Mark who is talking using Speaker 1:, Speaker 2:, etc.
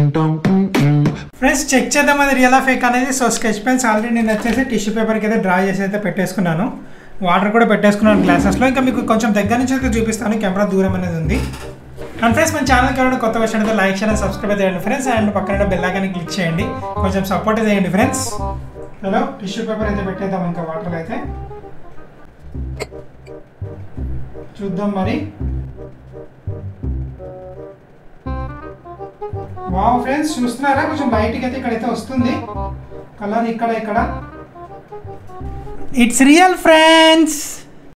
Speaker 1: friends check చేద్దాం అది real fake అనేది సో స్కెచ్ పెన్స్ ఆల్రెడీ నేను వచ్చేసి టిష్యూ పేపర్కి అయితే డ్రా చేసి అయితే పెట్టేసుకున్నాను వాటర్ కూడా పెట్టేసుకున్నాను గ్లాసెస్లో ఇంకా మీకు కొంచెం దగ్గర నుంచి అయితే చూపిస్తాను కెమెరా దూరం అనేది ఉంది అండ్ ఫ్రెండ్స్ మన ఛానల్కి ఎవరైనా కొత్త వచ్చిన అయితే లైక్ చేయండి సబ్స్క్రైబ్ చేయండి ఫ్రెండ్స్ అండ్ పక్కన బెల్ ఐకాన్ క్లిక్ చేయండి కొంచెం సపోర్ట్ చేయండి ఫ్రెండ్స్ హలో టిష్యూ పేపర్ అయితే పెట్టేద్దాం ఇంకా వాటర్ అయితే చూద్దాం మరి వావ్ ఫ్రెండ్స్ చూస్తున్నారా కొంచెం బయటికి అయితే ఇక్కడైతే వస్తుంది కలర్ ఇక్కడ ఇక్కడ ఇట్స్ రియల్ ఫ్రెండ్స్